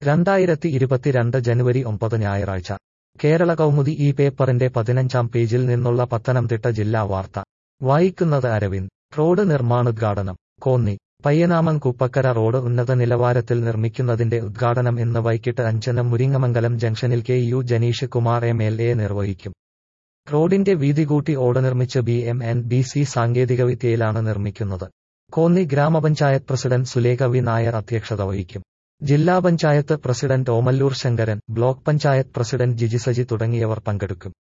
രണ്ടായിരത്തി ഇരുപത്തിരണ്ട് ജനുവരി ഒമ്പത് ഞായറാഴ്ച കേരള കൗമുദി ഈ പേപ്പറിന്റെ പതിനഞ്ചാം പേജിൽ നിന്നുള്ള പത്തനംതിട്ട ജില്ലാ വാർത്ത വായിക്കുന്നത് അരവിന്ദ് റോഡ് നിർമ്മാണോദ്ഘാടനം കോന്നി പയ്യനാമം കുപ്പക്കര റോഡ് ഉന്നത നിലവാരത്തിൽ നിർമ്മിക്കുന്നതിന്റെ ഉദ്ഘാടനം ഇന്ന് വൈകിട്ട് അഞ്ചിന് മുരിങ്ങമംഗലം ജംഗ്ഷനിൽ K U Janeesh Kumar M L A നിർവഹിക്കും റോഡിന്റെ വീതി കൂട്ടി ഓട് നിർമ്മിച്ച് B M N B C സാങ്കേതികവിദ്യയിലാണ് നിർമ്മിക്കുന്നത് കോന്നി ഗ്രാമപഞ്ചായത്ത് പ്രസിഡന്റ് സുലേഖ വി നായർ അധ്യക്ഷത വഹിക്കും ജില്ലാ panchayat president Omallur Sankaran block panchayat president Giji Saji തുടങ്ങിയവർ പങ്കെടുക്കും